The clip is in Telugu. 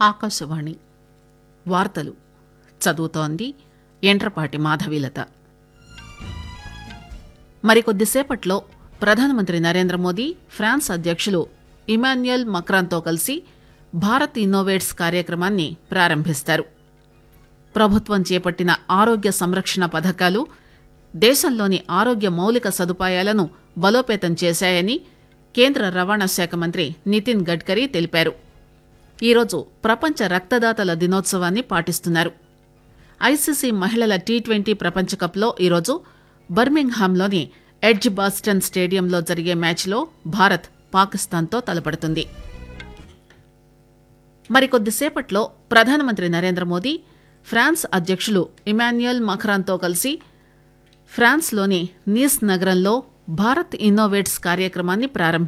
ఆకాశవాణి వార్తలు చదువుతోంది ఎంట్రపాటి మాధవీలత మరికొద్దిసేపట్లో ప్రధానమంత్రి నరేంద్ర మోదీ ఫ్రాన్స్ అధ్యక్షులు ఇమాన్యుయల్ మక్రాన్తో కలిసి భారత్ ఇన్నోవేట్స్ కార్యక్రమాన్ని ప్రారంభిస్తారు ప్రభుత్వం చేపట్టిన ఆరోగ్య సంరక్షణ పథకాలు దేశంలోని ఆరోగ్య మౌలిక సదుపాయాలను బలోపేతం చేశాయని కేంద్ర రవాణా శాఖ మంత్రి నితిన్ గడ్కరీ తెలిపారు ఈరోజు ప్రపంచ రక్తదాతల దినోత్సవాన్ని పాటిస్తున్నారు ఐసీసీ మహిళల టీ ట్వంటీ ప్రపంచకప్లో ఈరోజు బర్మింగ్హామ్లోని ఎడ్జ్ బాస్టన్ స్టేడియంలో జరిగే మ్యాచ్లో భారత్ పాకిస్తాన్తో తలపడుతుంది మరికొద్దిసేపట్లో ప్రధానమంత్రి నరేంద్ర మోదీ ఫ్రాన్స్ అధ్యక్షులు ఇమాన్యుయల్ మఖ్రాన్తో కలిసి ఫ్రాన్స్లోని నీస్ నగరంలో భారత్ ఇన్నోవేట్స్ కార్యక్రమాన్ని ప్రారంభిస్తారు